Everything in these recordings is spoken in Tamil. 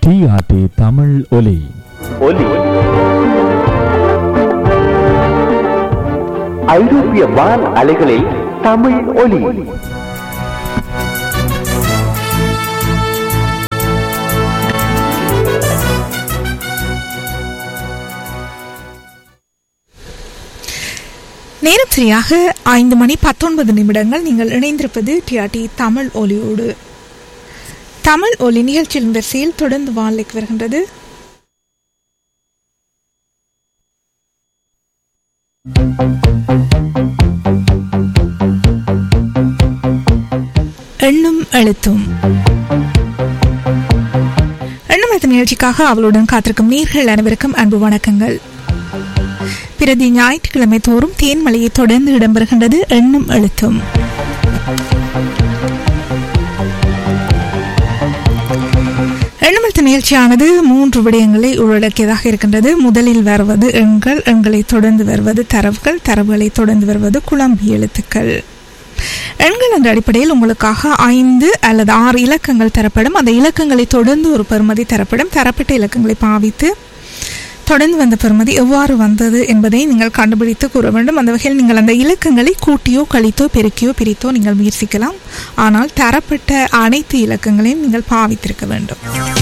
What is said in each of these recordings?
டிஆர்டி தமிழ் ஒலி ஒலி ஐரோப்பிய வான் அலைகளில் தமிழ் ஒலி நேரம் சரியாக ஐந்து மணி பத்தொன்பது நிமிடங்கள் நீங்கள் இணைந்திருப்பது டிஆர்டி தமிழ் ஒலியோடு தமிழ் ஒலி நிகழ்ச்சியின் வரிசையில் தொடர்ந்து வானிலைக்கு வருகின்றது எண்ணும் எழுத்தும் எண்ணும் எழுத்து நிகழ்ச்சிக்காக அவளுடன் காத்திருக்கும் நீர்கள் அனைவருக்கும் அன்பு வணக்கங்கள் பிரதி ஞாயிற்றுக்கிழமை தோறும் தேன்மலையை தொடர்ந்து இடம்பெறுகின்றது எண்ணும் எழுத்தும் எண்ணமெழுத்து நிகழ்ச்சியானது மூன்று விடயங்களை உள்ளடக்கியதாக இருக்கின்றது முதலில் வருவது எண்கள் எண்களை தொடர்ந்து வருவது தரவுகள் தரவுகளை தொடர்ந்து வருவது குழம்பி எழுத்துக்கள் எண்கள் என்ற அடிப்படையில் உங்களுக்காக ஐந்து அல்லது ஆறு இலக்கங்கள் தரப்படும் அந்த இலக்கங்களை தொடர்ந்து ஒரு பெறுமதி தரப்படும் தரப்பட்ட இலக்கங்களை பாவித்து தொடர்ந்து வந்த பெறுமதி எவ்வாறு வந்தது என்பதை நீங்கள் கண்டுபிடித்து கூற வேண்டும் அந்த வகையில் நீங்கள் அந்த இலக்கங்களை கூட்டியோ கழித்தோ பெருக்கியோ பிரித்தோ நீங்கள் முயற்சிக்கலாம் ஆனால் தரப்பட்ட அனைத்து இலக்கங்களையும் நீங்கள் பாவித்திருக்க வேண்டும்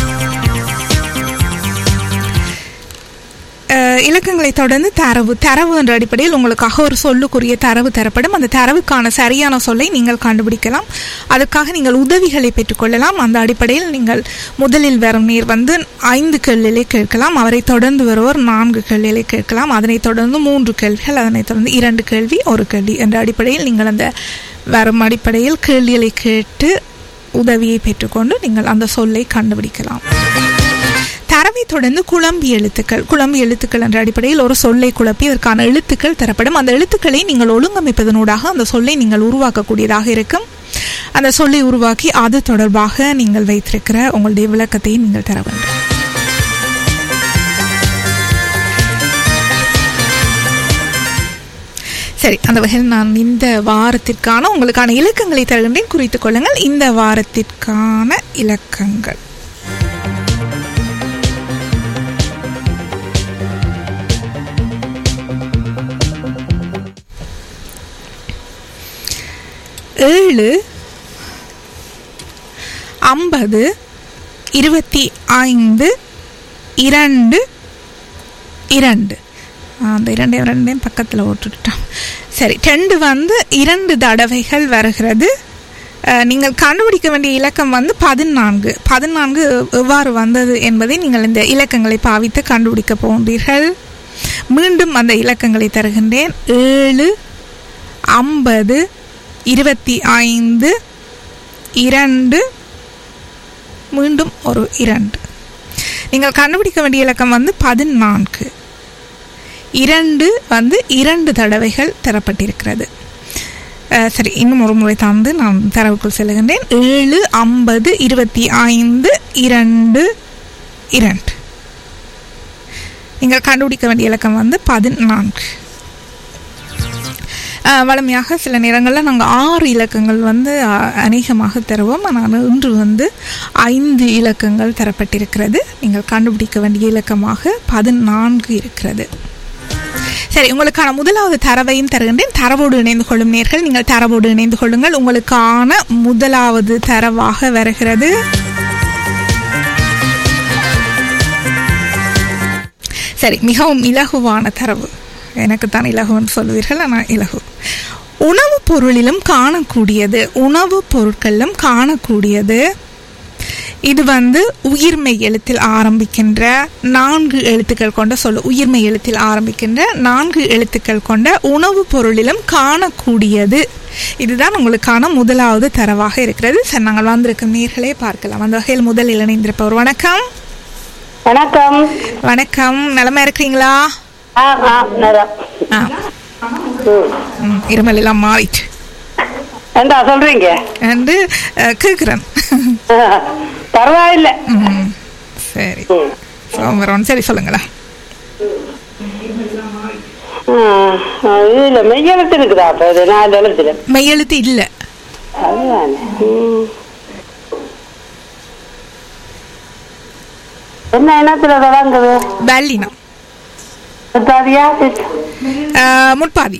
அஹ், இலக்கங்களை தொடர்ந்து தரவு தரவு என்ற அடிப்படையில் உங்களுக்காக ஒரு சொல்லுக்குரிய தரவு தரப்படும் அந்த தரவுக்கான சரியான சொல்லை நீங்கள் கண்டுபிடிக்கலாம் அதுக்காக நீங்கள் உதவிகளை பெற்றுக்கொள்ளலாம் அந்த அடிப்படையில் நீங்கள் முதலில் வரும் நீர் வந்து ஐந்து கேள்விகளை கேட்கலாம் அவரை தொடர்ந்து வருவோர் நான்கு கேள்விகளை கேட்கலாம் அதனைத் தொடர்ந்து மூன்று கேள்விகள் அதனைத் தொடர்ந்து இரண்டு கேள்வி ஒரு கேள்வி என்ற அடிப்படையில் நீங்கள் அந்த வரும் அடிப்படையில் கேள்விகளை கேட்டு உதவியை பெற்றுக்கொண்டு நீங்கள் அந்த சொல்லை கண்டுபிடிக்கலாம் தரவை தொடர்ந்து குழம்பி எழுத்துக்கள் குழம்பி எழுத்துக்கள் என்ற அடிப்படையில் ஒரு சொல்லை குழப்பி அதற்கான எழுத்துக்கள் தரப்படும் அந்த எழுத்துக்களை நீங்கள் ஒழுங்கமைப்பதனூடாக அந்த சொல்லை நீங்கள் உருவாக்கக்கூடியதாக இருக்கும் அந்த சொல்லை உருவாக்கி அது தொடர்பாக நீங்கள் வைத்திருக்கிற உங்களுடைய விளக்கத்தை நீங்கள் தர வேண்டும் சரி அந்த வகையில் நான் இந்த வாரத்திற்கான உங்களுக்கான இலக்கங்களை தருகின்றேன் குறித்துக் கொள்ளுங்கள் இந்த வாரத்திற்கான இலக்கங்கள் ஏழு ஐம்பது இருபத்தி ஐந்து இரண்டு இரண்டு ஆ, அந்த இரண்டு இரண்டையும் பக்கத்தில் ஓட்டுட்டோம் சரி ரெண்டு வந்து இரண்டு தடவைகள் வருகிறது அஹ், நீங்கள் கண்டுபிடிக்க வேண்டிய இலக்கம் வந்து பதினான்கு பதினான்கு எவ்வாறு வந்தது என்பதை நீங்கள் இந்த இலக்கங்களை பாவித்து கண்டுபிடிக்க போகின்றீர்கள் மீண்டும் அந்த இலக்கங்களை தருகின்றேன் ஏழு ஐம்பது இருபத்தி ஐந்து இரண்டு மீண்டும் ஒரு இரண்டு நீங்கள் கண்டுபிடிக்க வேண்டிய இலக்கம் வந்து பதினான்கு இரண்டு வந்து இரண்டு தடவைகள் தரப்பட்டிருக்கிறது அஹ், சரி இன்னும் ஒரு முறை தந்து நான் தரவுக்குள் செல்கின்றேன் ஏழு ஐம்பது இருபத்தி ஐந்து இரண்டு இரண்டு நீங்கள் கண்டுபிடிக்க வேண்டிய இலக்கம் வந்து பதினான்கு அஹ், வழமையாக சில நேரங்களில் நாங்கள் ஆறு இலக்கங்கள் வந்து அஹ், அநேகமாக தருவோம் ஆனால் இன்று வந்து ஐந்து இலக்கங்கள் தரப்பட்டிருக்கிறது நீங்கள் கண்டுபிடிக்க வேண்டிய இலக்கமாக பதினான்கு இருக்கிறது சரி உங்களுக்கான முதலாவது தரவையும் தருகின்றேன் தரவோடு இணைந்து கொள்ளும் நேர்கள் நீங்கள் தரவோடு இணைந்து கொள்ளுங்கள் உங்களுக்கான முதலாவது தரவாக வருகிறது சரி மிகவும் இலகுவான தரவு எனக்கு தான் இலகுன்னு சொல்லுவீர்கள் ஆனால் இலகு உணவுப் பொருளிலும் காணக்கூடியது உணவுப் பொருட்களிலும் காணக்கூடியது இது வந்து உயிர்மை எழுத்தில் ஆரம்பிக்கின்ற நான்கு எழுத்துக்கள் கொண்ட சொல்லு உயிர்மை எழுத்தில் ஆரம்பிக்கின்ற நான்கு எழுத்துக்கள் கொண்ட உணவுப் பொருளிலும் காணக்கூடியது இதுதான் உங்களுக்கான முதலாவது தரவாக இருக்கிறது சரி நாங்கள் வந்திருக்கும் நீர்களே பார்க்கலாம் அந்த வகையில் முதலில் இணைந்திருப்பவர் வணக்கம் வணக்கம் வணக்கம் நலமா இருக்கிறீங்களா ஆ ஆ நேரம் ஆ ம். ம், இருமல் எல்லாம் மாறிட்டு ஏண்டா சொல்றீங்க என்று கேட்குறேன் பரவாயில்ல ம், சரி ம். சோமரம் சரி சொல்லுங்களா ஆ, இதுல மெய்யெழுத்து இருக்குதா அப்ப இது நாலு எழுத்துல மெய்யெழுத்து இல்லை அதுதானே ம். என்ன இனத்துல தொடங்குது பல்லினம் சரியா அஹ், முட்பாதி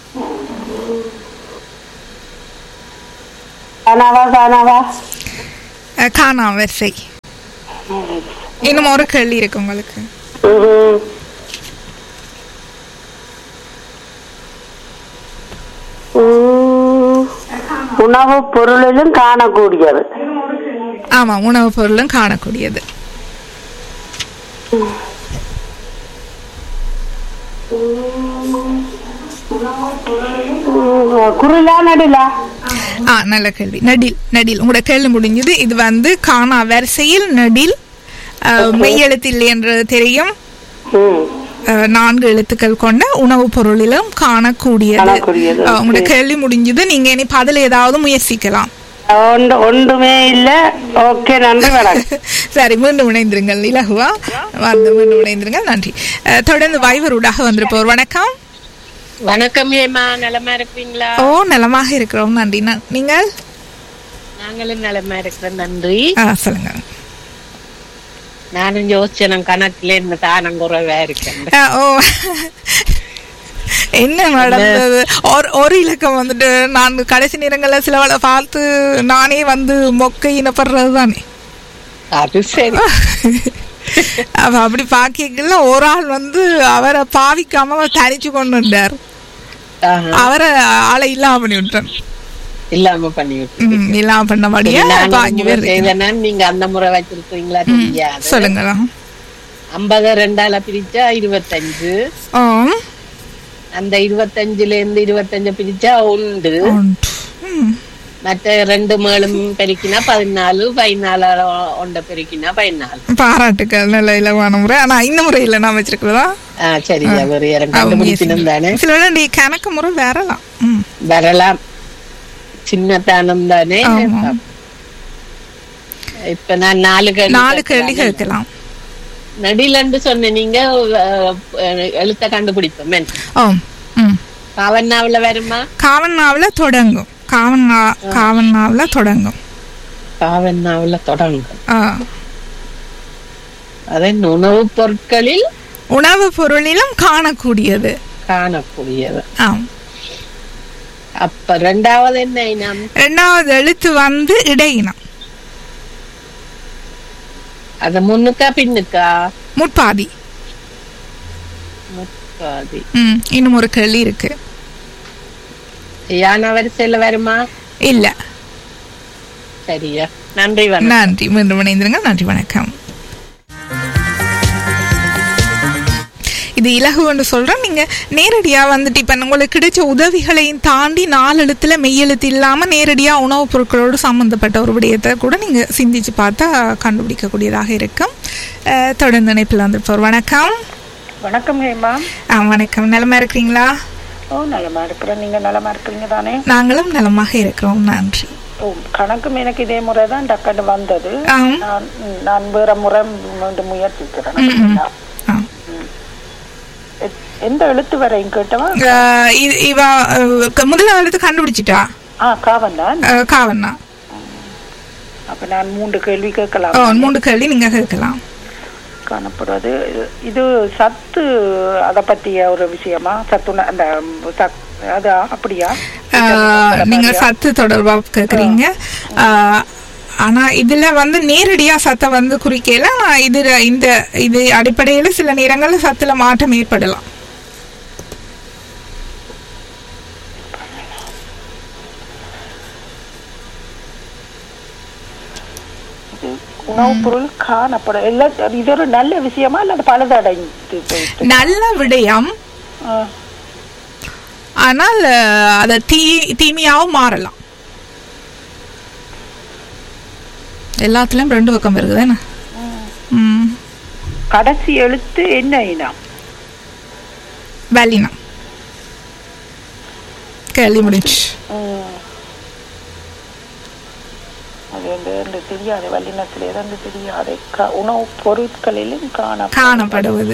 காணாவா காணாவா அஹ், காணா வரிசை இன்னும் ஒரு கேள்வி இருக்கு உங்களுக்கு ம்ஹும். உம், உணவுப் பொருளிலும் காணக்கூடியது ஆமா உணவுப் பொருளும் காணக்கூடியது உம், குரிலா நடுலா ஆ நல்ல கேள்வி நடில் நடில் உங்களோட கேள்வி முடிஞ்சது இது வந்து காணா வரிசையில் நடில் அஹ், மெய்யெழுத்து என்றது தெரியும் ம் அஹ், நான்கு எழுத்துக்கள் கொண்ட உணவுப் பொருளிலும் காணக்கூடியது காணக்கூடியது. அஹ், உங்களோட கேள்வி முடிஞ்சது நீங்க இனி பதில் ஏதாவது முயற்சிக்கலாம் ஒன்று ஒன்றுமே இல்ல ஓகே நன்றி வணக்கம் சரி மீண்டும் இணைந்திருங்கள் இலகுவா வந்து மீண்டும் இணைந்திருங்கள் நன்றி அஹ், தொடர்ந்து வைவரூடாக வந்திருப்போர் வணக்கம் வணக்கம் ஏமா நலமா இருப்பீங்களா ஓ நலமாக இருக்கிறோம் நன்றி ந- நீங்கள் நாங்களும் நலமா இருக்கிறோம் நன்றி ஆ, சொல்லுங்க நானும் யோசிச்சேன் கணக்குல என்ன தானம் குறைவா இருக்கேன் ஆ, ஓ என்ன நடந்தது ஒரு ஒரு இலக்கம் வந்துட்டு நான் கடைசி நேரங்கள்ல சிலவளை பார்த்து நானே வந்து மொக்கை இனப்படுறது தானே அது சரி அப்ப அப்படி பாக்கல ஒரு ஆள் வந்து அவரை பாவிக்காம அவர் தனிச்சு கொண்டு வந்தார் ஆஹா, அவரை ஆளை இல்லாம பண்ணி விட்டான் இல்லாம பண்ணி விட்டு ம், இல்லாம பண்ணபடியா இப்ப அஞ்சு பேர் இருக்கீங்க. செய்தனா நீங்க அந்த முறை வச்சிருக்கீங்களா ம், தெரியாது சொல்லுங்களா ஐம்பது ரெண்டால பிரிச்சா இருபத்தஞ்சு ஆம். அந்த இருபத்தஞ்சுல இருந்து இருபத்தஞ்சு பிரிச்சா உண்டு ஒன்று. ம். மற்ற ரெண்டு மேலும் பெருக்கினா பதினாலு பதினாலு ஒண்ட பெருக்கினா பதினாலு பாராட்டுக்கள் நல்ல இலவான முறை ஆனா இந்த முறையில நான் வச்சிருக்கிறதா ஆ சரி வேற யாரும் கண்டுபிடிக்கணும் தானே சில வேளை நீ கணக்கு முறை வேறலாம் ம். வரலாம் சின்னத்தானம் தானே ஆமா. இப்ப நான் நாலு கேள்வி நாலு கேள்வி கேட்கலாமே. கேட்கலாம் நடிலன்னு சொன்ன நீங்க அஹ், எழுத்த கண்டுபிடிப்போம் ஓ ம் காவன்னாவுல வருமா காவன்னாவுல தொடங்கும் காவன்னா காவன்னாவுல தொடங்கும் காவன்னாவுல தொடங்கும் ஆ. அதன் உணவுப் பொருட்களில் உணவு பொருளிலும் காணக்கூடியது காணக்கூடியது ஆம் அப்ப ரெண்டாவது என்ன இனம் ரெண்டாவது எழுத்து வந்து இடையினம் அது முன்னுக்கா பின்னுக்கா முற்பாதி முக்காதி ம் இன்னும் ஒரு கேள்வி இருக்கு யானை வரிசையில வருமா இல்ல சரியா நன்றி வணக்கம் நன்றி மீண்டும் இணைந்திருங்க நன்றி வணக்கம் இது இலகுன்னு சொல்றேன் நீங்க நேரடியா வந்துட்டு இப்ப உங்களுக்கு கிடைச்ச உதவிகளையும் தாண்டி நாலெழுத்துல மெய்யெழுத்து இல்லாம நேரடியா உணவுப் பொருட்களோடு சம்பந்தப்பட்ட ஒரு விடயத்தை கூட நீங்க சிந்திச்சு பார்த்தா கண்டுபிடிக்கக்கூடியதாக இருக்கும் அஹ், தொடர்ந்து இணைப்பில் வந்திருப்போர் வணக்கம் வணக்கம் ஹேமா ஆ, வணக்கம் நலமா இருக்கிறீங்களா ஓ நலமா இருக்கிறேன் நீங்க நலமா இருக்கிறீங்க தானே நாங்களும் நலமாக இருக்கிறோம் நன்றி ஓ கணக்கும் எனக்கு இதே முறை தான் டக்குன்னு வந்தது ஆம். நான் ம், நான் வேற முறை மீண்டும் முயற்சிக்கிறேன் ம், ம். ஆ. எ- எந்த எழுத்து வரையும் கேட்டவா அஹ், இது- இவ அஹ், முதல்ல எழுத்து கண்டுபிடிச்சிட்டா ஆ காவன் தான் அஹ், காவண்ணா அப்ப நான் மூன்று கேள்வி கேட்கலாம் ஓ மூன்று கேள்வி நீங்க கேட்கலாம் காணப்படுவது இது- இது சத்து அதை பத்திய ஒரு விஷயமா சத்துண அந்த ம், சத்- அது அப்படியா ஆஹ், நீங்க சத்து தொடர்பா கேக்குறீங்க ஆஹ், ஆனா இதுல வந்து நேரடியா சத்தை வந்து குறிக்கல ஆனா இது இந்த இது அடிப்படையில சில நேரங்கள்ல சத்துல மாற்றம் ஏற்படலாம் உணவுப் பொருள் காணப்படும் எல்லாம் இது ஒரு நல்ல விஷயமா இல்ல பழுதடைந்து போயிட்டு நல்ல விடயம் ஆ. ஆனால் ஆஹ், அத தீ தீமையாவும் மாறலாம் எல்லாத்துலயும் ரெண்டு பக்கம் இருக்குதானே ம் கடைசி எழுத்து என்ன இனம் வேலினம் கேள்வி முடிஞ்சு ம். அது வந்து வந்து தெரியாது வல்லினத்தில் எதந்து தெரியாது க- உணவுப் பொருட்களிலும் காண காணப்படுவது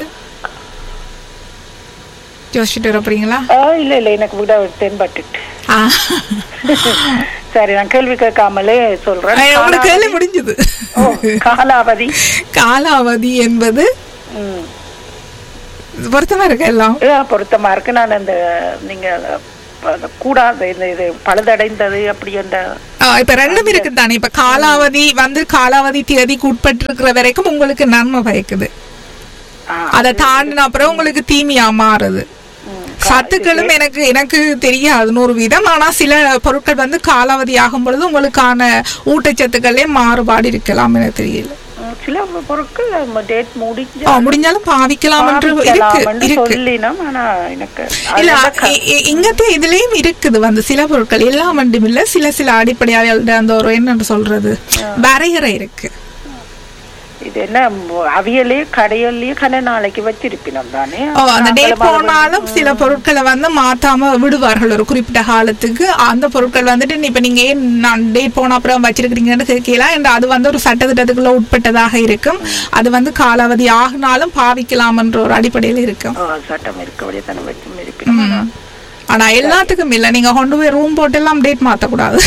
யோசிச்சுட்டு வரப்போறீங்களா ஆ, இல்ல இல்ல எனக்கு விட தென்பட்டுட்டு ஆ. சரி நான் கேள்வி கேட்காமலே சொல்றேன் அஹ், உங்களுக்கு கேள்வி காலாவதி- முடிஞ்சது ஓ, காலாவதி காலாவதி என்பது ம். பொருத்தமா இருக்கு எல்லாம் ஏ, பொருத்தமா இருக்கு நான் இந்த நீங்க ப- அந்த கூடாது இந்த இது பழுதடைந்தது அப்படி அந்த ஆ, இப்ப ரெண்டும் இருக்கு தானே இப்ப காலாவதி வந்து காலாவதி தேதிக்கு உட்பட்டிருக்கிற வரைக்கும் உங்களுக்கு நன்மை பயக்குது ஆ, அதை தாண்டின அப்புறம் உங்களுக்கு தீமையா மாறுது ம், சத்துக்களும் எனக்கு எனக்கு தெரியாது நூறு வீதம் ஆனா சில பொருட்கள் வந்து காலாவதி ஆகும் பொழுது உங்களுக்கான ஊட்டச்சத்துக்களே மாறுபாடு இருக்கலாம் எனக்கு தெரியல ம், சில பொருட்கள் டேட் முடிஞ்சு ஆ, முடிஞ்சாலும் பாவிக்கலாம் என்று இருக்கு பாவிக்கலாம்னு இருக்கு சொல்லினோம் ஆனா எனக்கு இல்ல அதெல்லாம் க- இ- இ- இங்கത്തെ இதுலயும் இருக்குது வந்து சில பொருட்கள் எல்லாம் மட்டும் இல்ல சில சில அடிப்படையாளர்கள அந்த ஒரு என்ன சொல்றது வரையறை இருக்கு இது என்ன ம- அவியலே கடையல்லையே கன நாளைக்கு வச்சிருப்பினோம் தானே ஓ அந்த டேட் நாங்களும் அதை போனாலும் சில பொருட்களை வந்து மாத்தாம விடுவார்கள் ஒரு குறிப்பிட்ட காலத்துக்கு அந்த பொருட்கள் வந்துட்டு இப்ப நீங்க ஏன் நான் டேட் போன அப்புறம் வச்சிருக்கீங்கன்னு கேட்கலாம் and அது வந்து ஒரு சட்டத்திட்டத்துக்குள்ள உட்பட்டதாக இருக்கும் அது வந்து காலாவதி ஆகினாலும் பாவிக்கலாம் என்ற ஒரு அடிப்படையில் இருக்கும் ஓ, சட்டம் இருக்கபடியே தானே வச்சு இருப்பினோம் ஆனா ஆனா எல்லாத்துக்கும் இல்ல நீங்க கொண்டு போய் ரூம் போட்டு எல்லாம் டேட் மாத்தக்கூடாது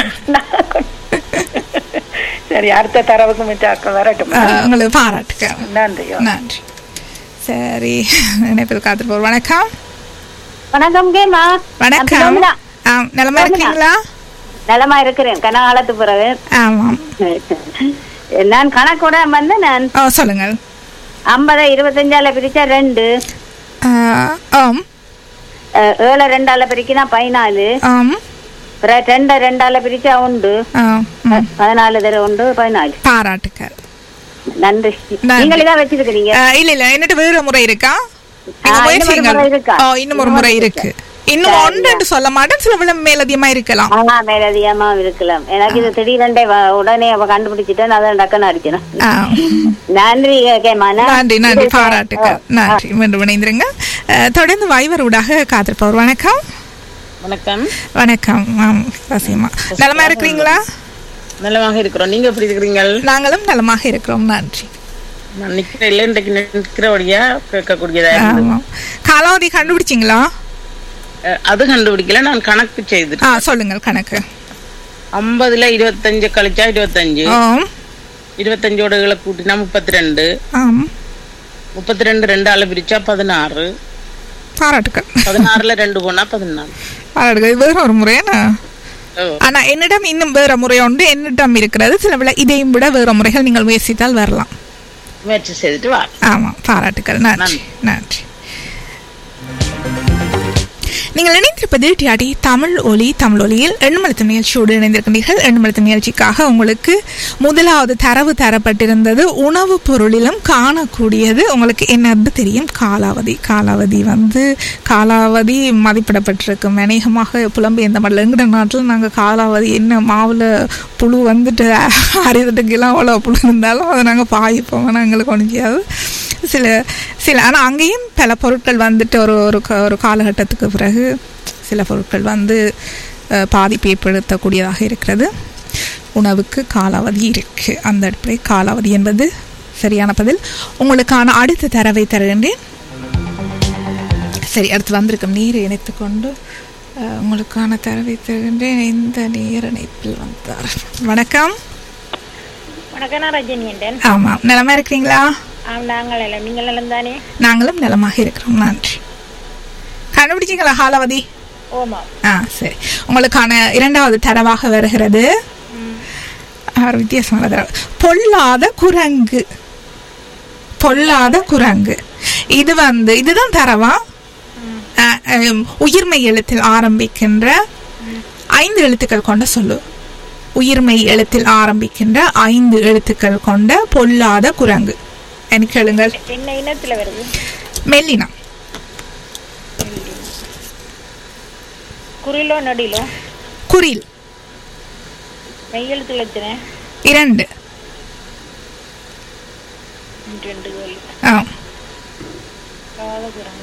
சரி அடுத்த தரவுக்கு மிச்சாக்க வரட்டும் அஹ், உங்களுக்கு பாராட்டுக்க நன்றி நன்றி சரி இணைப்பில் காத்திருப்போம் வணக்கம் வணக்கம் கேமா வணக்கம் ஆ, நலமா இருக்கீங்களா நலமா இருக்கிறேன் கனகாலத்து பிறகு ஆமாம் நான் கணக்கூட வந்து நான் ஓ சொல்லுங்கள் ஐம்பதை இருபத்தஞ்சால பிரிச்சா ரெண்டு ஆ, ஆம் அஹ், ஏழை ரெண்டால பிரிக்கினா பதினாலு ஆம் பிறகு ரெண்டை ரெண்டால பிரிச்சா உண்டு ஆ, ம். அஹ், பதினாலு தர உண்டு பதினாலு பாராட்டுக்கள் நன்றி நன்றி. நீங்களே தான் வச்சிருக்கிறீங்க ஆ, இல்ல இல்ல என்னட்டு வேற முறை இருக்கா நீங்க ஆ, முயற்சி இன்னும் ஒரு முறை இருக்கா? ஓ இன்னும் ஒரு முறை இருக்கு இன்னும் ஒன்று சொல்ல மாட்டேன் சில விட மேலதிகமா இருக்கலாம் ஆனா மேலதிகமா இருக்கலாம் எனக்கு இது திடீரெண்டே வ- உடனே அவ கண்டுபிடிச்சிட்டேன் அதான் டக்குன்னு அடிக்கணும் ஆ. நன்றி கேமா நன்றி நன்றி பாராட்டுக்கள் நன்றி மீண்டும் இணைந்திருங்க ஆ, தொடர்ந்து வைவர் ஊடாக காத்திருப்பவர் வணக்கம் வணக்கம் வணக்கம் ஆம் வசியமா நலமா இருக்கிறீங்களா நலமாக இருக்கிறோம் நீங்க எப்படி இருக்கிறீங்கள் நாங்களும் நலமாக இருக்கிறோம் நன்றி நான் நிக்கிறேன் இல்லை இன்றைக்கு நிற்கிறபடியா கேட்கக்கூடியதா இருந்தது. ஆமாம் காலாவதி கண்டுபிடிச்சிங்களா அஹ், அது கண்டுபிடிக்கல நான் கணக்கு செய்து ஆ சொல்லுங்கள் கணக்கு ஐம்பதுல இருபத்தஞ்சு கழிச்சா இருபத்தஞ்சு ஆம் இருபத்தஞ்சோட இகளை கூட்டினா முப்பத்தி ரெண்டு ஆம் முப்பத்தி ரெண்டு ரெண்டு ஆளு பிரிச்சா பதினாறு பாராட்டுக்கள் பதினாறுல ரெண்டு போனா பதினாலு பாராட்டுக்கள் இது வேற ஒரு முறையா ஓ, ஆனா என்னிடம் இன்னும் வேற முறை உண்டு என்னிடம் இருக்கிறது சில விட இதையும் விட வேற முறைகள் நீங்கள் முயற்சித்தால் வரலாம் முயற்சி செய்துட்டு வா ஆமா பாராட்டுக்கள் நன்றி நன்றி நீங்கள் இணைந்திருப்பது டிஆடி தமிழ் ஒலி தமிழ் ஒலியில் எண்மலத்து நிகழ்ச்சியோடு இணைந்திருக்கின்றீர்கள் எண்மலத்து நிகழ்ச்சிக்காக உங்களுக்கு முதலாவது தரவு தரப்பட்டிருந்தது உணவுப் பொருளிலும் காணக்கூடியது உங்களுக்கு என்னது தெரியும் காலாவதி காலாவதி வந்து காலாவதி மதிப்பிடப்பட்டிருக்கும் அநேகமாக புலம்பெயர்ந்த மாடல் எங்கட நாட்டில் நாங்கள் காலாவதி என்ன மாவில் புழு வந்துட்டு அரிதட்டுக்கெல்லாம் அவ்வளோ புழு இருந்தாலும் அதை நாங்கள் பாய்ப்போம் ஆனால் எங்களுக்கு ஒன்றும் செய்யாது சில சில ஆனால் அங்கேயும் பல பொருட்கள் வந்துட்டு ஒரு ஒரு க- ஒரு காலகட்டத்துக்கு பிறகு சில பொருட்கள் வந்து அஹ், பாதிப்பு ஏற்படுத்தக்கூடியதாக இருக்கிறது உணவுக்கு காலாவதி இருக்கு அந்த அடிப்படை காலாவதி என்பது சரியான பதில் உங்களுக்கான அடுத்த தரவை தருகின்றேன் சரி அடுத்து வந்திருக்கும் நீர் இணைத்து கொண்டு அஹ், உங்களுக்கான தரவை தருகின்றேன் இந்த நீர் இணைப்பில் வந்தார் வணக்கம் வணக்கம் நான் ரஜினி என்றேன் ஆமாம் நிலமா இருக்கிறீங்களா ஆம், நாங்கள் எல்லாம் நீங்கள் எல்லாம் தானே நாங்களும் நலமாக இருக்கிறோம் நன்றி கண்டுபிடிச்சிங்களா காலாவதி ஓமா ஆ சரி உங்களுக்கான இரண்டாவது தரவாக வருகிறது ஒரு வித்தியாசமான தரவு பொல்லாத குரங்கு பொல்லாத குரங்கு இது வந்து இதுதான் தரவா ஆ, ஹம், உயிர்மை எழுத்தில் ஆரம்பிக்கின்ற ஐந்து எழுத்துக்கள் கொண்ட சொல்லு உயிர்மை எழுத்தில் ஆரம்பிக்கின்ற ஐந்து எழுத்துக்கள் கொண்ட பொல்லாத குரங்கு எனக்கு கேளுங்கள் என்ன இனத்துல வருது மெல்லினம் குறிலோ நடிலோ குரில் மெய்யெழுத்துல எத்தனை இரண்டு ரெண்டு கோல் ஆ காலகுரங்கு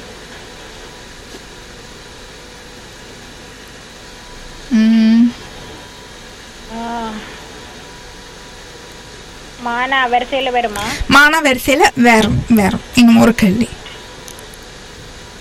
ம், மானா வரிசையில வருமா மானா வரிசையில வேறும் வேறும் இன்னும் ஒரு கேள்வி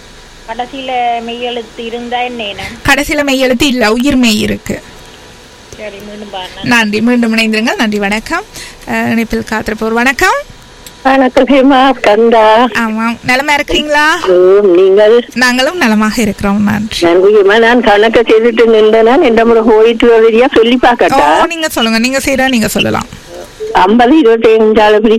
கடைசியில மெய்யெழுத்து இருந்தா என்ன இனம் கடைசியில மெய் எழுத்து இல்ல உயிர் மெய் இருக்கு சரி மீண்டும் பாருங்க நன்றி மீண்டும் இணைந்திருங்கள் நன்றி வணக்கம் அஹ், இணைப்பில் காத்திருப்போர் வணக்கம் வணக்கம் ஹேமா கந்தா ஆமாம் நலமா இருக்கிறீங்களா ஓம், நீங்கள் நாங்களும் நலமாக இருக்கிறோம் நன்றி நன்றிமா நான் கணக்க செய்துட்டு நின்றேனா எந்த முறை போயிட்டு வரியா சொல்லி ஓ பார்க்கட்டா நீங்க சொல்லுங்க நீங்க செய்யற நீங்க சொல்லலாம் ஐம்பது இருபத்தி அஞ்சாவது